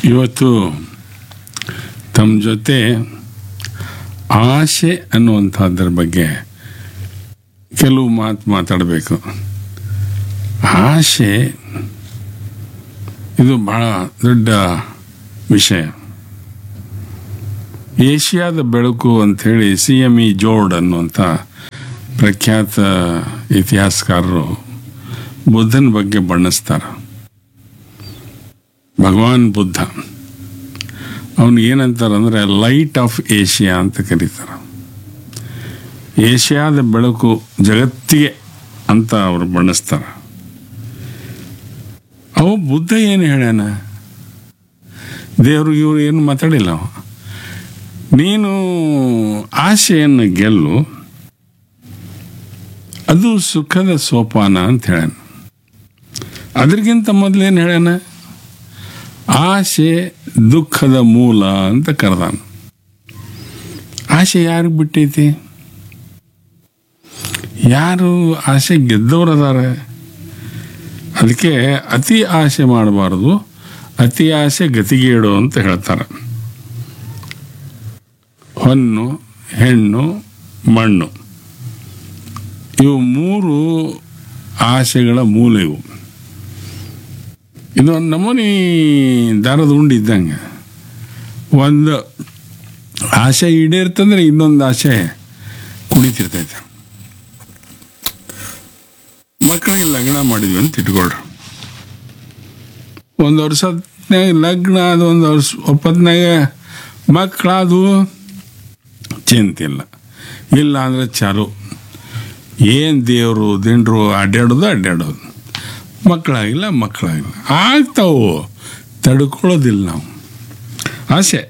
ಇವತ್ತು ತಮ್ಮ ಜೊತೆ ಆಸೆ ಅನ್ನುವಂಥದ್ರ ಬಗ್ಗೆ ಕೆಲವು ಮಾತು ಮಾತಾಡಬೇಕು ಆಸೆ ಇದು ಬಹಳ ದೊಡ್ಡ ವಿಷಯ ಏಷ್ಯಾದ ಬೆಳಕು ಅಂಥೇಳಿ ಸಿ ಎಮ್ ಇ ಜೋರ್ಡ್ ಅನ್ನುವಂಥ ಪ್ರಖ್ಯಾತ ಇತಿಹಾಸಕಾರರು ಬುದ್ಧನ ಬಗ್ಗೆ ಬಣ್ಣಿಸ್ತಾರೆ ಭಗವಾನ್ ಬುದ್ಧ ಅವನು ಏನಂತಾರಂದ್ರೆ ಲೈಟ್ ಆಫ್ ಏಷ್ಯಾ ಅಂತ ಕರೀತಾರೆ ಏಷ್ಯಾದ ಬೆಳಕು ಜಗತ್ತಿಗೆ ಅಂತ ಅವರು ಬಣ್ಣಿಸ್ತಾರೆ ಅವ ಬುದ್ಧ ಏನು ಹೇಳ್ಯಾನ ದೇವರು ಇವರು ಏನು ಮಾತಾಡಿಲ್ಲ ಅವ ನೀನು ಆಸೆಯನ್ನು ಗೆಲ್ಲು ಅದು ಸುಖದ ಸೋಪಾನ ಅಂತ ಹೇಳ್ಯಾನ ಅದ್ರಿಗಿಂತ ಮೊದಲೇನು ಹೇಳ್ಯಾನ ಆಸೆ ದುಃಖದ ಮೂಲ ಅಂತ ಕರೆದಾನ ಆಸೆ ಯಾರಿಗೆ ಬಿಟ್ಟೈತಿ ಯಾರು ಆಸೆ ಗೆದ್ದವ್ರು ಅದಾರ ಅದಕ್ಕೆ ಅತಿ ಆಸೆ ಮಾಡಬಾರ್ದು ಅತಿ ಆಸೆ ಗತಿಗೇಡು ಅಂತ ಹೇಳ್ತಾರೆ ಹೊನ್ನು ಹೆಣ್ಣು ಮಣ್ಣು ಇವು ಮೂರು ಆಸೆಗಳ ಮೂಲ ಇವು ಇದು ಒಂದು ನಮೂನಿ ದಾರದ ಉಂಡು ಇದ್ದಂಗೆ ಒಂದು ಆಸೆ ಈಡೇರ್ತಂದ್ರೆ ಇನ್ನೊಂದು ಆಸೆ ಕುಣಿತಿರ್ತೈತೆ ಮಕ್ಕಳಿಗೆ ಲಗ್ನ ಮಾಡಿದ್ವಿ ಅಂತ ಇಟ್ಕೊಳ್ರಿ ಒಂದು ವರ್ಷತ್ನಾಗ ಲಗ್ನ ಅದು ಒಂದು ವರ್ಷ ಒಪ್ಪತ್ನಾಗ ಮಕ್ಕಳದು ಚಿಂತಿಲ್ಲ ಇಲ್ಲ ಅಂದ್ರೆ ಚಾಲು ಏನು ದೇವರು ದಿಂಡ್ರು ಅಡ್ಡಾಡೋದು ಅಡ್ಡಾಡೋದು ಮಕ್ಕಳಾಗಿಲ್ಲ ಮಕ್ಕಳಾಗಿಲ್ಲ ಆಗ್ತಾವು ತಡ್ಕೊಳ್ಳೋದಿಲ್ಲ ನಾವು ಆಸೆ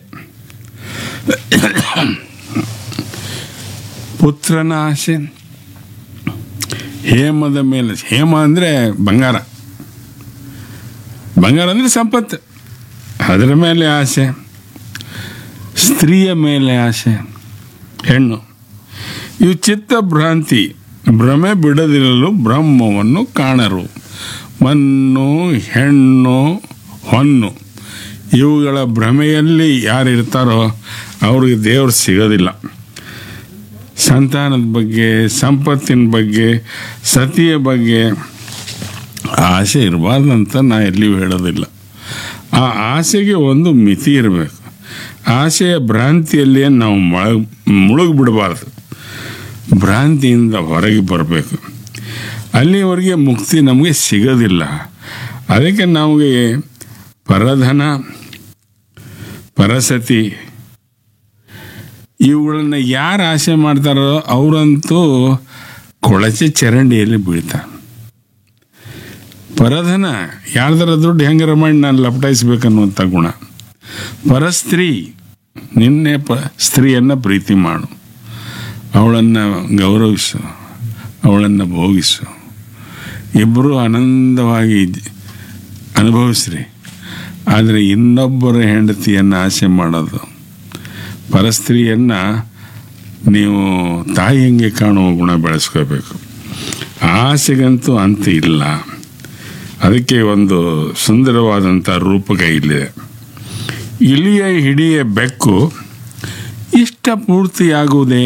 ಪುತ್ರನ ಆಸೆ ಹೇಮದ ಮೇಲೆ ಹೇಮ ಅಂದರೆ ಬಂಗಾರ ಬಂಗಾರ ಅಂದರೆ ಸಂಪತ್ತು ಅದರ ಮೇಲೆ ಆಸೆ ಸ್ತ್ರೀಯ ಮೇಲೆ ಆಸೆ ಹೆಣ್ಣು ಇವು ಚಿತ್ತ ಭ್ರಾಂತಿ ಭ್ರಮೆ ಬಿಡದಿರಲು ಬ್ರಹ್ಮವನ್ನು ಕಾಣರು ಮಣ್ಣು ಹೆಣ್ಣು ಹೊನ್ನು ಇವುಗಳ ಭ್ರಮೆಯಲ್ಲಿ ಯಾರಿರ್ತಾರೋ ಅವ್ರಿಗೆ ದೇವರು ಸಿಗೋದಿಲ್ಲ ಸಂತಾನದ ಬಗ್ಗೆ ಸಂಪತ್ತಿನ ಬಗ್ಗೆ ಸತಿಯ ಬಗ್ಗೆ ಆಸೆ ಇರಬಾರ್ದಂತ ನಾ ಎಲ್ಲಿಯೂ ಹೇಳೋದಿಲ್ಲ ಆ ಆಸೆಗೆ ಒಂದು ಮಿತಿ ಇರಬೇಕು ಆಸೆಯ ಭ್ರಾಂತಿಯಲ್ಲಿ ನಾವು ಮೊಳಗ್ ಮುಳುಗಿಬಿಡಬಾರ್ದು ಭ್ರಾಂತಿಯಿಂದ ಹೊರಗೆ ಬರಬೇಕು ಅಲ್ಲಿವರೆಗೆ ಮುಕ್ತಿ ನಮಗೆ ಸಿಗೋದಿಲ್ಲ ಅದಕ್ಕೆ ನಮಗೆ ಪರಧನ ಪರಸತಿ ಇವುಗಳನ್ನ ಯಾರು ಆಸೆ ಮಾಡ್ತಾರೋ ಅವರಂತೂ ಕೊಳಚೆ ಚರಂಡಿಯಲ್ಲಿ ಬೀಳ್ತಾರೆ ಪರಧನ ಯಾರ್ದಾರ ದುಡ್ಡು ಹೆಂಗಾರ ಮಾಡಿ ನಾನು ಲಪಟಾಯಿಸ್ಬೇಕನ್ನುವಂಥ ಗುಣ ಪರಸ್ತ್ರೀ ನಿನ್ನೆ ಪ ಸ್ತ್ರೀಯನ್ನು ಪ್ರೀತಿ ಮಾಡು ಅವಳನ್ನು ಗೌರವಿಸು ಅವಳನ್ನು ಭೋಗಿಸು ಇಬ್ಬರು ಆನಂದವಾಗಿ ಅನುಭವಿಸ್ರಿ ಆದರೆ ಇನ್ನೊಬ್ಬರ ಹೆಂಡತಿಯನ್ನು ಆಸೆ ಮಾಡೋದು ಪರಸ್ತ್ರೀಯನ್ನು ನೀವು ತಾಯಿಯಂಗೆ ಕಾಣುವ ಗುಣ ಬೆಳೆಸ್ಕೋಬೇಕು ಆಸೆಗಂತೂ ಅಂತ ಇಲ್ಲ ಅದಕ್ಕೆ ಒಂದು ಸುಂದರವಾದಂಥ ರೂಪಕ ಇಲ್ಲಿದೆ ಇಲಿಯ ಹಿಡಿಯ ಬೆಕ್ಕು ಇಷ್ಟ ಪೂರ್ತಿಯಾಗುವುದೇ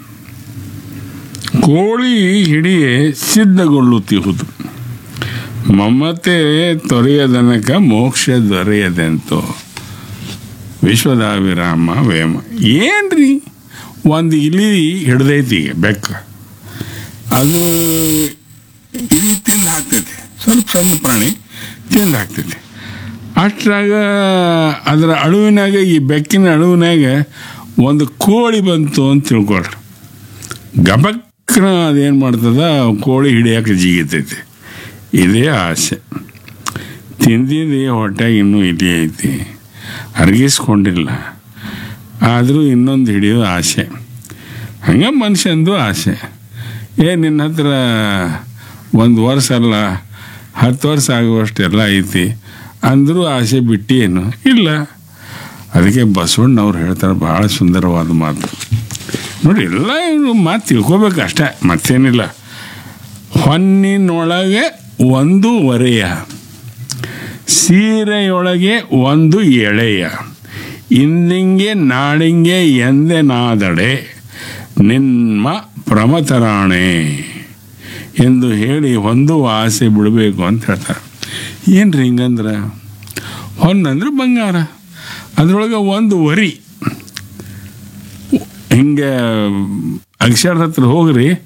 ಕೋಳಿ ಹಿಡಿಯೇ ಸಿದ್ಧಗೊಳ್ಳುತ್ತಿರುವುದು ಮಮತೆ ತೊರೆಯದನಕ ಮೋಕ್ಷ ದೊರೆಯದೆಂತೋ ವಿಶ್ವದಾವಿರಾಮ ವೇಮ ಏನ್ರಿ ಒಂದು ಇಲಿ ಹಿಡ್ದೈತಿ ಬೆಕ್ಕ ಅದು ಇಲಿ ತಿಂದು ಹಾಕ್ತೈತಿ ಸ್ವಲ್ಪ ಸಣ್ಣ ಪ್ರಾಣಿ ತಿಂದು ಹಾಕ್ತೈತಿ ಅಷ್ಟ್ರಾಗ ಅದರ ಅಳುವಿನಾಗ ಈ ಬೆಕ್ಕಿನ ಅಳುವಿನಾಗ ಒಂದು ಕೋಳಿ ಬಂತು ಅಂತ ತಿಳ್ಕೊಳ್ರಿ ಗಬಕ್ನ ಅದೇನು ಮಾಡ್ತದ ಕೋಳಿ ಹಿಡಿಯೋಕೆ ಜಿಗಿತೈತಿ ಇದೇ ಆಸೆ ತಿಂದಿದ್ದು ಹೊಟ್ಟೆಗೆ ಇನ್ನೂ ಇಲಿ ಐತಿ ಅರಗಿಸ್ಕೊಂಡಿಲ್ಲ ಆದರೂ ಇನ್ನೊಂದು ಹಿಡಿಯೋ ಆಸೆ ಹಂಗೆ ಮನುಷ್ಯಂದು ಆಸೆ ಏ ನಿನ್ನ ಹತ್ರ ಒಂದು ವರ್ಷ ಅಲ್ಲ ಹತ್ತು ವರ್ಷ ಆಗುವಷ್ಟೆಲ್ಲ ಐತಿ ಅಂದರೂ ಆಸೆ ಬಿಟ್ಟೇನು ಇಲ್ಲ ಅದಕ್ಕೆ ಬಸವಣ್ಣವ್ರು ಹೇಳ್ತಾರೆ ಭಾಳ ಸುಂದರವಾದ ಮಾತು ನೋಡಿ ಎಲ್ಲ ಇವರು ಮಾತು ತಿಳ್ಕೊಬೇಕು ಅಷ್ಟೇ ಮತ್ತೇನಿಲ್ಲ ಹೊನ್ನಿನೊಳಗೆ ಒಂದು ವರೆಯ ಸೀರೆಯೊಳಗೆ ಒಂದು ಎಳೆಯ ಇಂದಿಂಗೆ ನಾಳಿಂಗೆ ಎಂದೆನಾದಡೆ ನಿಮ್ಮ ಪ್ರಮತರಾಣೆ ಎಂದು ಹೇಳಿ ಒಂದು ಆಸೆ ಬಿಡಬೇಕು ಅಂತ ಹೇಳ್ತಾರೆ ಏನ್ರಿ ಹಿಂಗಂದ್ರೆ ಹೊನ್ನಂದ್ರೆ ಬಂಗಾರ ಅದ್ರೊಳಗೆ ಒಂದು ವರಿ ಹಿಂಗೆ ಅಕ್ಷರ ಹತ್ರ ಹೋಗ್ರಿ